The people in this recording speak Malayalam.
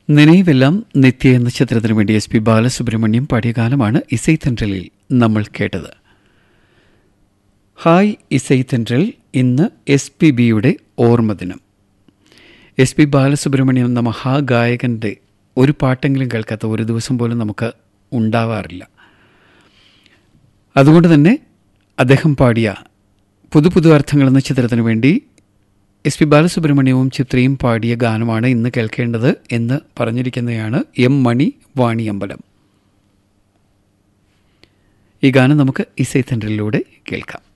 നിனைവെല്ലാം നിത്യ എന്ന ചിത്രത്തിനു വേണ്ടി എസ് പി ബാലസുബ്രഹ്മണ്യം പാടിയ ഗാനമാണ് ഇസൈത്തൻട്രലിൽ നമ്മൾ കേട്ടത് ഹായ് ഇസൈത്തൻട്രൽ ഇന്ന് എസ് പി ബിയുടെ ഓർമ്മദിനം എസ് പി ബാലസുബ്രഹ്മണ്യം എന്ന മഹാഗായകൻ്റെ ഒരു പാട്ടെങ്കിലും കേൾക്കാത്ത ഒരു ദിവസം പോലും നമുക്ക് ഉണ്ടാവാറില്ല അതുകൊണ്ട് തന്നെ അദ്ദേഹം പാടിയ പുതു പുതു അർത്ഥങ്ങൾ എന്ന ചിത്രത്തിനു വേണ്ടി എസ് പി ബാലസുബ്രഹ്മണ്യവും ചിത്രയും പാടിയ ഗാനമാണ് ഇന്ന് കേൾക്കേണ്ടത് എന്ന് പറഞ്ഞിരിക്കുന്നതാണ് എം മണി വാണിയമ്പലം ഈ ഗാനം നമുക്ക് ഇസൈത്തണ്ടറിലൂടെ കേൾക്കാം